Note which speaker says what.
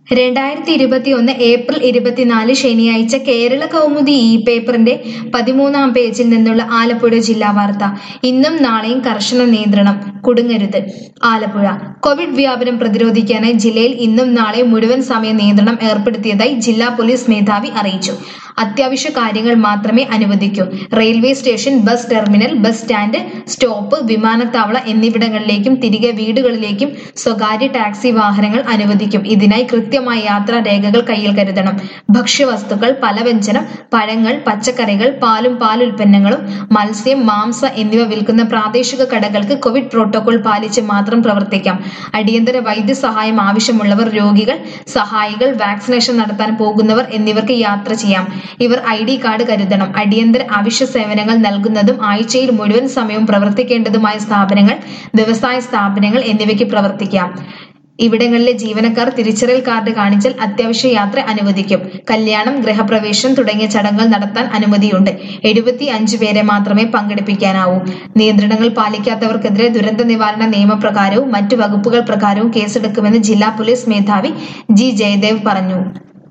Speaker 1: രണ്ടായിരത്തി ഇരുപത്തിയൊന്ന് ഏപ്രിൽ ഇരുപത്തിനാല് ശനിയാഴ്ച കേരള കൗമുദി ഇ പേപ്പറിന്റെ പതിമൂന്നാം പേജിൽ നിന്നുള്ള ആലപ്പുഴ ജില്ലാ വാർത്ത ഇന്നും നാളെയും കർശന നിയന്ത്രണം കുടുങ്ങരുത് ആലപ്പുഴ കോവിഡ് വ്യാപനം പ്രതിരോധിക്കാനായി ജില്ലയിൽ ഇന്നും നാളെയും മുഴുവൻ സമയ നിയന്ത്രണം ഏർപ്പെടുത്തിയതായി ജില്ലാ പോലീസ് മേധാവി അറിയിച്ചു അത്യാവശ്യ കാര്യങ്ങൾ മാത്രമേ അനുവദിക്കൂ railway station bus terminal bus stand stop വിമാനത്താവള എന്നിവിടങ്ങളിലേക്കും തിരികെ വീടുകളിലേക്കും സ്വകാര്യ ടാക്സി വാഹനങ്ങൾ അനുവദിക്കും ഇതിനായി കൃത്യമായ യാത്രാ രേഖകൾ കയ്യിൽ കരുതണം ഭക്ഷ്യവസ്തുക്കൾ പലവ്യഞ്ജനം പഴങ്ങൾ പച്ചക്കറികൾ പാലും പാലുൽപ്പന്നങ്ങളും മത്സ്യം മാംസ എന്നിവ വിൽക്കുന്ന പ്രാദേശിക കടകൾക്ക് കോവിഡ് പ്രോട്ടോകോൾ പാലിച്ച് മാത്രം പ്രവർത്തിക്കാം അടിയന്തര വൈദ്യസഹായം ആവശ്യമുള്ളവർ രോഗികൾ സഹായികൾ വാക്സിനേഷൻ നടത്താൻ പോകുന്നവർ എന്നിവർക്ക് യാത്ര ചെയ്യാം ഇവർ ഐ ഡി കാർഡ് കരുതണം അടിയന്തര അവശ്യ സേവനങ്ങൾ നൽകുന്നതും ആഴ്ചയിൽ മുഴുവൻ സമയവും പ്രവർത്തിക്കേണ്ടതുമായ സ്ഥാപനങ്ങൾ വ്യവസായ സ്ഥാപനങ്ങൾ എന്നിവയ്ക്ക് പ്രവർത്തിക്കാം ഇവിടങ്ങളിലെ ജീവനക്കാർ തിരിച്ചറിയൽ കാർഡ് കാണിച്ചാൽ അത്യാവശ്യ യാത്ര അനുവദിക്കും കല്യാണം ഗൃഹപ്രവേശം തുടങ്ങിയ ചടങ്ങുകൾ നടത്താൻ അനുമതിയുണ്ട് എഴുപത്തി അഞ്ച് പേരെ മാത്രമേ പങ്കെടുപ്പിക്കാനാവൂ നിയന്ത്രണങ്ങൾ പാലിക്കാത്തവർക്കെതിരെ ദുരന്ത നിവാരണ നിയമപ്രകാരവും മറ്റു വകുപ്പുകൾ പ്രകാരവും കേസെടുക്കുമെന്ന് ജില്ലാ പോലീസ് മേധാവി ജി ജയദേവ് പറഞ്ഞു